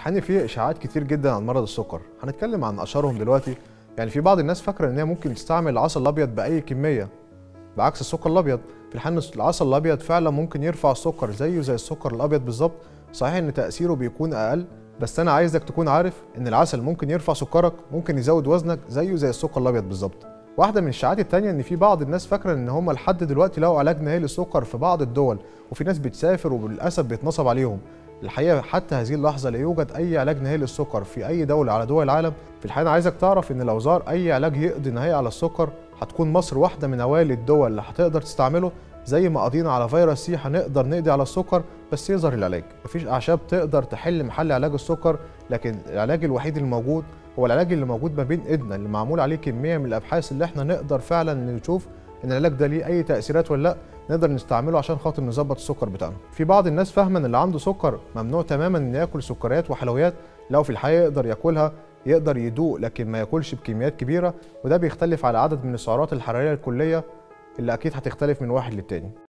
الحقيقة في اشاعات كتير جدا عن مرض السكر هنتكلم عن اشهرهم دلوقتي يعني في بعض الناس فاكره ان هي ممكن تستعمل العسل الابيض باي كميه بعكس السكر الابيض في الحقيقه العسل الابيض فعلا ممكن يرفع السكر زيه زي السكر الابيض بالظبط صحيح ان تاثيره بيكون اقل بس انا عايزك تكون عارف ان العسل ممكن يرفع سكرك ممكن يزود وزنك زيه زي السكر الابيض بالظبط واحده من الشائعات التانية ان في بعض الناس فاكره ان هم لحد دلوقتي لقوا علاج نهائي للسكر في بعض الدول وفي ناس بتسافر وللاسف بيتنصب عليهم الحقيقه حتى هذه اللحظه لا يوجد اي علاج نهائي للسكر في اي دوله على دول العالم في الحقيقه أنا عايزك تعرف ان لو ظهر اي علاج يقضي نهائي على السكر هتكون مصر واحده من اوائل الدول اللي هتقدر تستعمله زي ما قضينا على فيروس سي هنقدر نقضي على السكر بس يظهر العلاج مفيش اعشاب تقدر تحل محل علاج السكر لكن العلاج الوحيد الموجود هو العلاج اللي موجود ما بين ايدنا اللي معمول عليه كميه من الابحاث اللي احنا نقدر فعلا نشوف ان العلاج ده ليه اي تاثيرات ولا لا نقدر نستعمله عشان خاطر نظبط السكر بتاعنا في بعض الناس فاهمه ان اللي عنده سكر ممنوع تماما انه ياكل سكريات وحلويات لو في الحقيقه يقدر ياكلها يقدر يدوق لكن ما ياكلش بكميات كبيره وده بيختلف على عدد من السعرات الحراريه الكليه اللي اكيد هتختلف من واحد للتاني